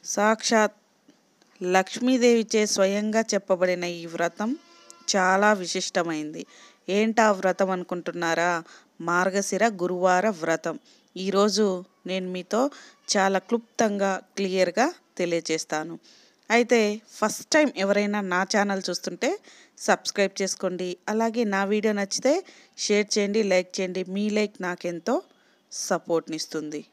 సాక్షాత్ లక్ష్మీదేవిచే స్వయంగా చెప్పబడిన ఈ వ్రతం చాలా విశిష్టమైంది ఏంటా వ్రతం అనుకుంటున్నారా మార్గశిర గురువార వ్రతం ఈరోజు నేను మీతో చాలా క్లుప్తంగా క్లియర్గా తెలియజేస్తాను అయితే ఫస్ట్ టైం ఎవరైనా నా ఛానల్ చూస్తుంటే సబ్స్క్రైబ్ చేసుకోండి అలాగే నా వీడియో నచ్చితే షేర్ చేయండి లైక్ చేయండి మీ లైక్ నాకెంతో సపోర్ట్నిస్తుంది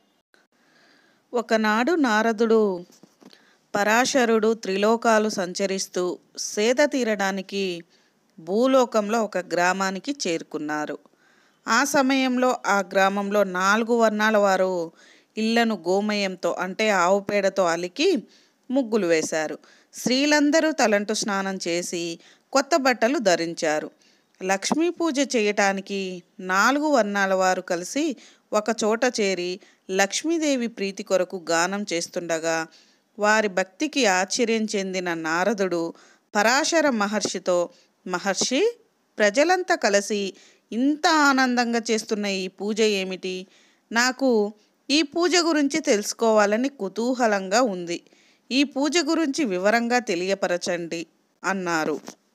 ఒకనాడు నారదుడు పరాశరుడు త్రిలోకాలు సంచరిస్తూ సేద తీరడానికి భూలోకంలో ఒక గ్రామానికి చేరుకున్నారు ఆ సమయంలో ఆ గ్రామంలో నాలుగు వర్ణాల వారు ఇళ్లను గోమయంతో అంటే ఆవు పేడతో అలికి ముగ్గులు వేశారు స్త్రీలందరూ తలంటు స్నానం చేసి కొత్త బట్టలు ధరించారు లక్ష్మీ పూజ చేయటానికి నాలుగు వర్ణాల వారు కలిసి ఒక చోట చేరి లక్ష్మీదేవి ప్రీతి కొరకు గానం చేస్తుండగా వారి భక్తికి ఆశ్చర్యం చెందిన నారదుడు పరాశర మహర్షితో మహర్షి ప్రజలంతా కలిసి ఇంత ఆనందంగా చేస్తున్న ఈ పూజ ఏమిటి నాకు ఈ పూజ గురించి తెలుసుకోవాలని కుతూహలంగా ఉంది ఈ పూజ గురించి వివరంగా తెలియపరచండి అన్నారు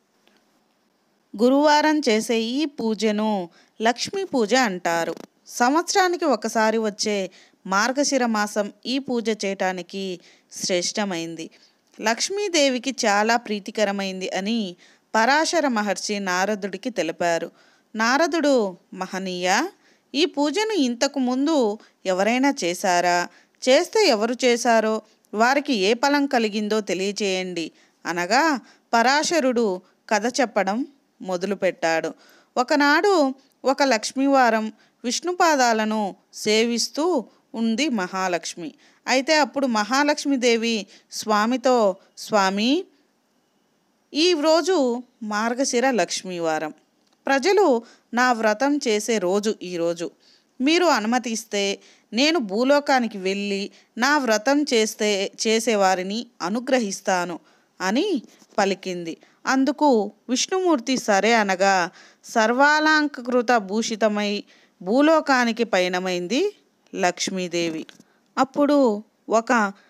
గురువారం చేసే ఈ పూజను లక్ష్మీ పూజ అంటారు సంవత్సరానికి ఒకసారి వచ్చే మార్గశిర మాసం ఈ పూజ చేయటానికి శ్రేష్టమైంది లక్ష్మీదేవికి చాలా ప్రీతికరమైంది అని పరాశర మహర్షి నారదుడికి తెలిపారు నారదుడు మహనీయ ఈ పూజను ఇంతకు ముందు ఎవరైనా చేశారా చేస్తే ఎవరు చేశారో వారికి ఏ ఫలం కలిగిందో తెలియచేయండి అనగా పరాశరుడు కథ చెప్పడం మొదలుపెట్టాడు ఒకనాడు ఒక లక్ష్మీవారం విష్ణుపాదాలను సేవిస్తూ ఉంది మహాలక్ష్మి అయితే అప్పుడు మహాలక్ష్మీదేవి స్వామితో స్వామి ఈ రోజు మార్గశిర లక్ష్మీవారం ప్రజలు నా వ్రతం చేసే రోజు ఈరోజు మీరు అనుమతిస్తే నేను భూలోకానికి వెళ్ళి నా వ్రతం చేస్తే చేసేవారిని అనుగ్రహిస్తాను అని పలికింది అందుకు విష్ణుమూర్తి సరే అనగా సర్వాలంకృత భూషితమై భూలోకానికి పయనమైంది లక్ష్మీదేవి అప్పుడు ఒక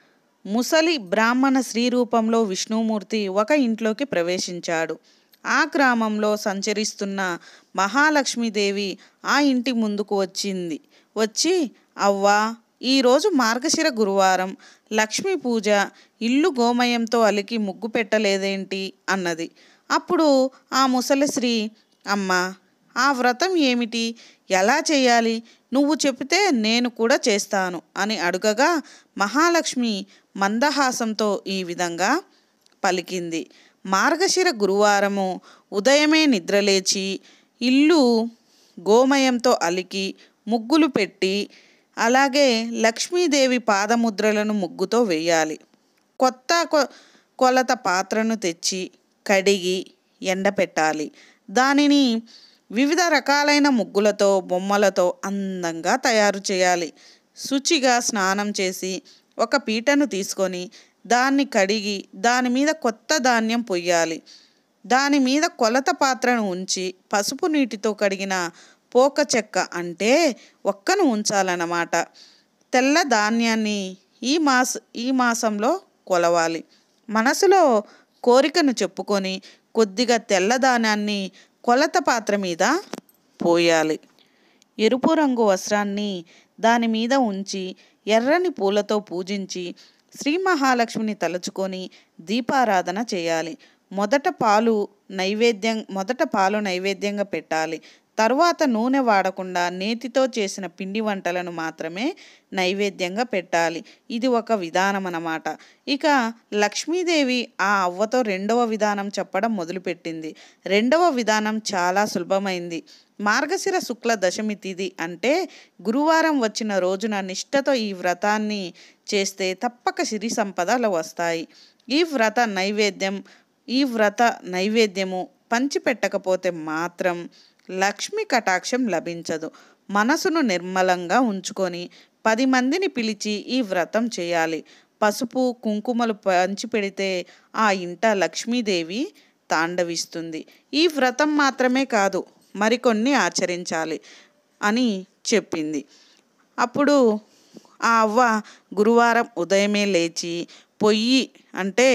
ముసలి బ్రాహ్మణ స్త్రీ రూపంలో విష్ణుమూర్తి ఒక ఇంట్లోకి ప్రవేశించాడు ఆ గ్రామంలో సంచరిస్తున్న మహాలక్ష్మీదేవి ఆ ఇంటి ముందుకు వచ్చింది వచ్చి అవ్వా ఈరోజు మార్గశిర గురువారం లక్ష్మీ పూజ ఇల్లు గోమయంతో అలికి ముగ్గు పెట్టలేదేంటి అన్నది అప్పుడు ఆ ముసలి స్త్రీ అమ్మా ఆ వ్రతం ఏమిటి ఎలా చేయాలి నువ్వు చెబితే నేను కూడా చేస్తాను అని అడుగగా మహాలక్ష్మి మందహాసంతో ఈ విధంగా పలికింది మార్గశిర గురువారము ఉదయమే నిద్రలేచి ఇల్లు గోమయంతో అలికి ముగ్గులు పెట్టి అలాగే లక్ష్మీదేవి పాదముద్రలను ముగ్గుతో వేయాలి కొత్త కొ కొలత పాత్రను తెచ్చి కడిగి ఎండపెట్టాలి దానిని వివిధ రకాలైన ముగ్గులతో బొమ్మలతో అందంగా తయారు చేయాలి శుచిగా స్నానం చేసి ఒక పీటను తీసుకొని దాన్ని కడిగి దాని మీద కొత్త ధాన్యం పొయ్యాలి దాని మీద కొలత పాత్రను ఉంచి పసుపు నీటితో కడిగిన పోక చెక్క అంటే ఒక్కను ఉంచాలన్నమాట తెల్ల ధాన్యాన్ని ఈ మాస ఈ మాసంలో కొలవాలి మనసులో కోరికను చెప్పుకొని కొద్దిగా తెల్లదానాన్ని కొలత పాత్ర మీద పోయాలి ఎరుపు రంగు వస్త్రాన్ని దాని మీద ఉంచి ఎర్రని పూలతో పూజించి శ్రీ మహాలక్ష్మిని తలుచుకొని దీపారాధన చేయాలి మొదట పాలు నైవేద్యం మొదట పాలు నైవేద్యంగా పెట్టాలి తరువాత నూనె వాడకుండా నేతితో చేసిన పిండి వంటలను మాత్రమే నైవేద్యంగా పెట్టాలి ఇది ఒక విధానం అన్నమాట ఇక లక్ష్మీదేవి ఆ అవ్వతో రెండవ విధానం చెప్పడం మొదలుపెట్టింది రెండవ విధానం చాలా సులభమైంది మార్గశిర శుక్ల దశమి తిథి అంటే గురువారం వచ్చిన రోజున నిష్ఠతో ఈ వ్రతాన్ని చేస్తే తప్పక సిరి సంపదలు వస్తాయి ఈ వ్రత నైవేద్యం ఈ వ్రత నైవేద్యము పంచిపెట్టకపోతే మాత్రం లక్ష్మి కటాక్షం లభించదు మనసును నిర్మలంగా ఉంచుకొని పది మందిని పిలిచి ఈ వ్రతం చేయాలి పసుపు కుంకుమలు పంచి పెడితే ఆ ఇంట లక్ష్మీదేవి తాండవిస్తుంది ఈ వ్రతం మాత్రమే కాదు మరికొన్ని ఆచరించాలి అని చెప్పింది అప్పుడు ఆ అవ్వ గురువారం ఉదయమే లేచి పొయ్యి అంటే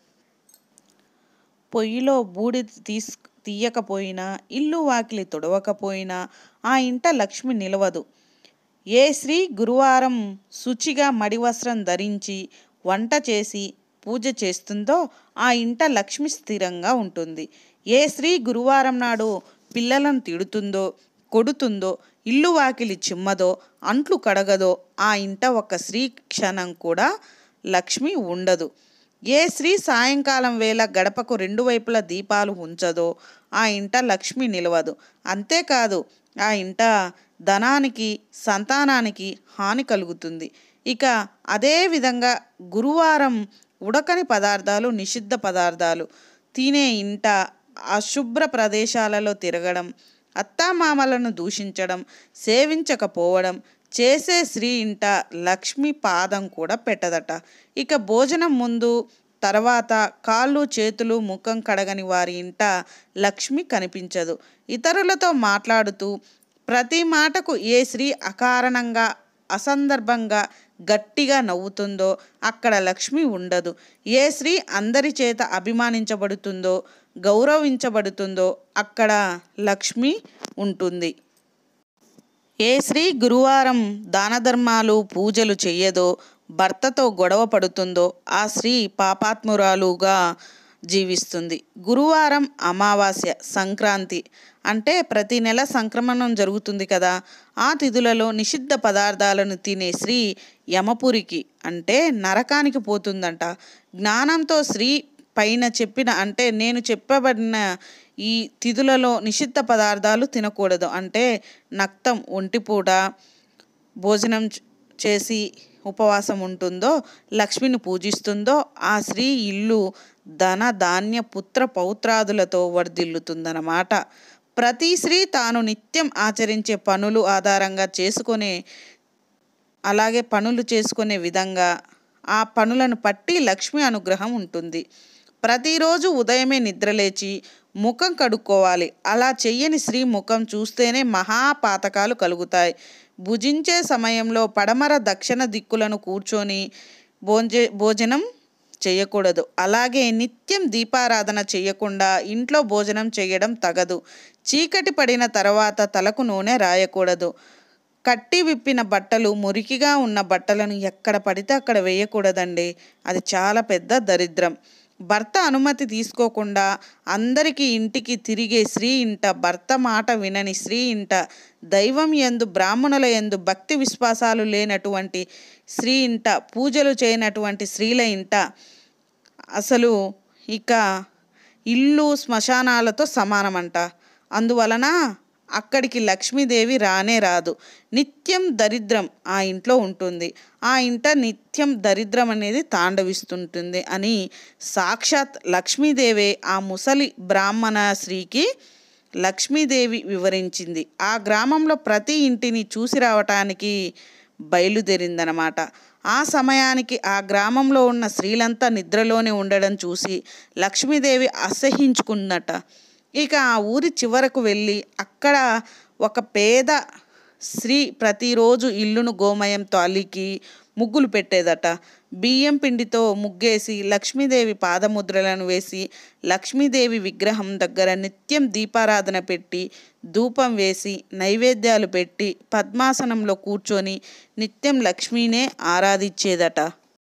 పొయ్యిలో బూడిద తీస్ తీయకపోయినా ఇల్లు వాకిలి తుడవకపోయినా ఆ ఇంట లక్ష్మి నిలవదు ఏ స్త్రీ గురువారం శుచిగా మడి వస్త్రం ధరించి వంట చేసి పూజ చేస్తుందో ఆ ఇంట లక్ష్మి స్థిరంగా ఉంటుంది ఏ స్త్రీ గురువారం నాడు పిల్లలను తిడుతుందో కొడుతుందో ఇల్లు వాకిలి చిమ్మదో అంట్లు కడగదో ఆ ఇంట ఒక స్త్రీ క్షణం కూడా లక్ష్మి ఉండదు ఏ స్త్రీ సాయంకాలం వేళ గడపకు రెండు వైపులా దీపాలు ఉంచదో ఆ ఇంట లక్ష్మి నిలవదు అంతేకాదు ఆ ఇంట ధనానికి సంతానానికి హాని కలుగుతుంది ఇక అదే విధంగా గురువారం ఉడకని పదార్థాలు నిషిద్ధ పదార్థాలు తినే ఇంట అశుభ్ర ప్రదేశాలలో తిరగడం అత్తామామలను దూషించడం సేవించకపోవడం చేసే స్త్రీ ఇంట లక్ష్మి పాదం కూడా పెట్టదట ఇక భోజనం ముందు తర్వాత కాళ్ళు చేతులు ముఖం కడగని వారి ఇంట లక్ష్మి కనిపించదు ఇతరులతో మాట్లాడుతూ ప్రతి మాటకు ఏ స్త్రీ అకారణంగా అసందర్భంగా గట్టిగా నవ్వుతుందో అక్కడ లక్ష్మి ఉండదు ఏ స్త్రీ అందరి చేత అభిమానించబడుతుందో గౌరవించబడుతుందో అక్కడ లక్ష్మి ఉంటుంది ఏ స్త్రీ గురువారం దాన ధర్మాలు పూజలు చెయ్యదో భర్తతో గొడవ పడుతుందో ఆ స్త్రీ పాపాత్మురాలుగా జీవిస్తుంది గురువారం అమావాస్య సంక్రాంతి అంటే ప్రతి నెల సంక్రమణం జరుగుతుంది కదా ఆ తిథులలో నిషిద్ధ పదార్థాలను తినే స్త్రీ యమపురికి అంటే నరకానికి పోతుందంట జ్ఞానంతో స్త్రీ పైన చెప్పిన అంటే నేను చెప్పబడిన ఈ తిథులలో నిషిద్ధ పదార్థాలు తినకూడదు అంటే నక్తం ఒంటిపూట భోజనం చ- చేసి ఉపవాసం ఉంటుందో లక్ష్మిని పూజిస్తుందో ఆ స్త్రీ ఇల్లు ధన ధాన్య పుత్ర పౌత్రాదులతో వర్ధిల్లుతుందన్నమాట ప్రతి స్త్రీ తాను నిత్యం ఆచరించే పనులు ఆధారంగా చేసుకునే అలాగే పనులు చేసుకునే విధంగా ఆ పనులను పట్టి లక్ష్మి అనుగ్రహం ఉంటుంది ప్రతిరోజు ఉదయమే నిద్రలేచి ముఖం కడుక్కోవాలి అలా చెయ్యని స్త్రీ ముఖం చూస్తేనే మహాపాతకాలు కలుగుతాయి భుజించే సమయంలో పడమర దక్షిణ దిక్కులను కూర్చొని భోజే భోజనం చేయకూడదు అలాగే నిత్యం దీపారాధన చేయకుండా ఇంట్లో భోజనం చేయడం తగదు చీకటి పడిన తర్వాత తలకు నూనె రాయకూడదు కట్టి విప్పిన బట్టలు మురికిగా ఉన్న బట్టలను ఎక్కడ పడితే అక్కడ వేయకూడదండి అది చాలా పెద్ద దరిద్రం భర్త అనుమతి తీసుకోకుండా అందరికీ ఇంటికి తిరిగే స్త్రీ ఇంట భర్త మాట వినని స్త్రీ ఇంట దైవం ఎందు బ్రాహ్మణుల ఎందు భక్తి విశ్వాసాలు లేనటువంటి స్త్రీ ఇంట పూజలు చేయనటువంటి స్త్రీల ఇంట అసలు ఇక ఇల్లు శ్మశానాలతో సమానమంట అందువలన అక్కడికి లక్ష్మీదేవి రానే రాదు నిత్యం దరిద్రం ఆ ఇంట్లో ఉంటుంది ఆ ఇంట నిత్యం దరిద్రం అనేది తాండవిస్తుంటుంది అని సాక్షాత్ లక్ష్మీదేవే ఆ ముసలి బ్రాహ్మణ స్త్రీకి లక్ష్మీదేవి వివరించింది ఆ గ్రామంలో ప్రతి ఇంటిని చూసి రావటానికి బయలుదేరిందనమాట ఆ సమయానికి ఆ గ్రామంలో ఉన్న స్త్రీలంతా నిద్రలోనే ఉండడం చూసి లక్ష్మీదేవి అసహించుకుందట ఇక ఆ ఊరి చివరకు వెళ్ళి అక్కడ ఒక పేద స్త్రీ ప్రతిరోజు ఇల్లును గోమయంతో అలికి ముగ్గులు పెట్టేదట బియ్యం పిండితో ముగ్గేసి లక్ష్మీదేవి పాదముద్రలను వేసి లక్ష్మీదేవి విగ్రహం దగ్గర నిత్యం దీపారాధన పెట్టి ధూపం వేసి నైవేద్యాలు పెట్టి పద్మాసనంలో కూర్చొని నిత్యం లక్ష్మీనే ఆరాధించేదట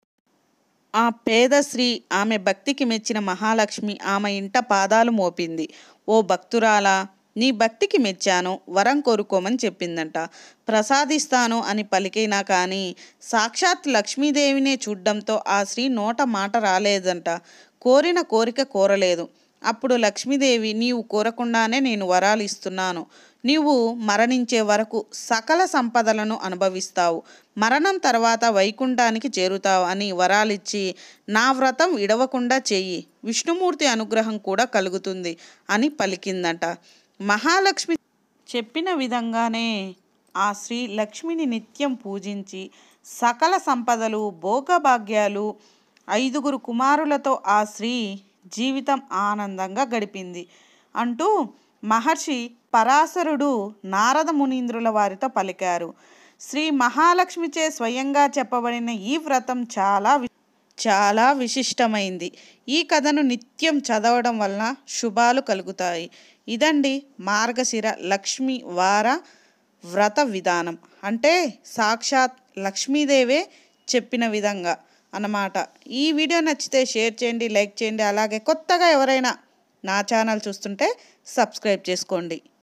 ఆ పేద స్త్రీ ఆమె భక్తికి మెచ్చిన మహాలక్ష్మి ఆమె ఇంట పాదాలు మోపింది ఓ భక్తురాలా నీ భక్తికి మెచ్చాను వరం కోరుకోమని చెప్పిందంట ప్రసాదిస్తాను అని పలికినా కానీ సాక్షాత్ లక్ష్మీదేవినే చూడ్డంతో ఆ స్త్రీ నోట మాట రాలేదంట కోరిన కోరిక కోరలేదు అప్పుడు లక్ష్మీదేవి నీవు కోరకుండానే నేను వరాలు ఇస్తున్నాను నీవు మరణించే వరకు సకల సంపదలను అనుభవిస్తావు మరణం తర్వాత వైకుంఠానికి చేరుతావు అని వరాలిచ్చి నా వ్రతం విడవకుండా చెయ్యి విష్ణుమూర్తి అనుగ్రహం కూడా కలుగుతుంది అని పలికిందట మహాలక్ష్మి చెప్పిన విధంగానే ఆ శ్రీ లక్ష్మిని నిత్యం పూజించి సకల సంపదలు భోగభాగ్యాలు ఐదుగురు కుమారులతో ఆ స్త్రీ జీవితం ఆనందంగా గడిపింది అంటూ మహర్షి పరాశరుడు నారద మునీంద్రుల వారితో పలికారు శ్రీ మహాలక్ష్మిచే స్వయంగా చెప్పబడిన ఈ వ్రతం చాలా వి- చాలా విశిష్టమైంది ఈ కథను నిత్యం చదవడం వలన శుభాలు కలుగుతాయి ఇదండి మార్గశిర లక్ష్మి వార వ్రత విధానం అంటే సాక్షాత్ లక్ష్మీదేవే చెప్పిన విధంగా అన్నమాట ఈ వీడియో నచ్చితే షేర్ చేయండి లైక్ చేయండి అలాగే కొత్తగా ఎవరైనా నా ఛానల్ చూస్తుంటే సబ్స్క్రైబ్ చేసుకోండి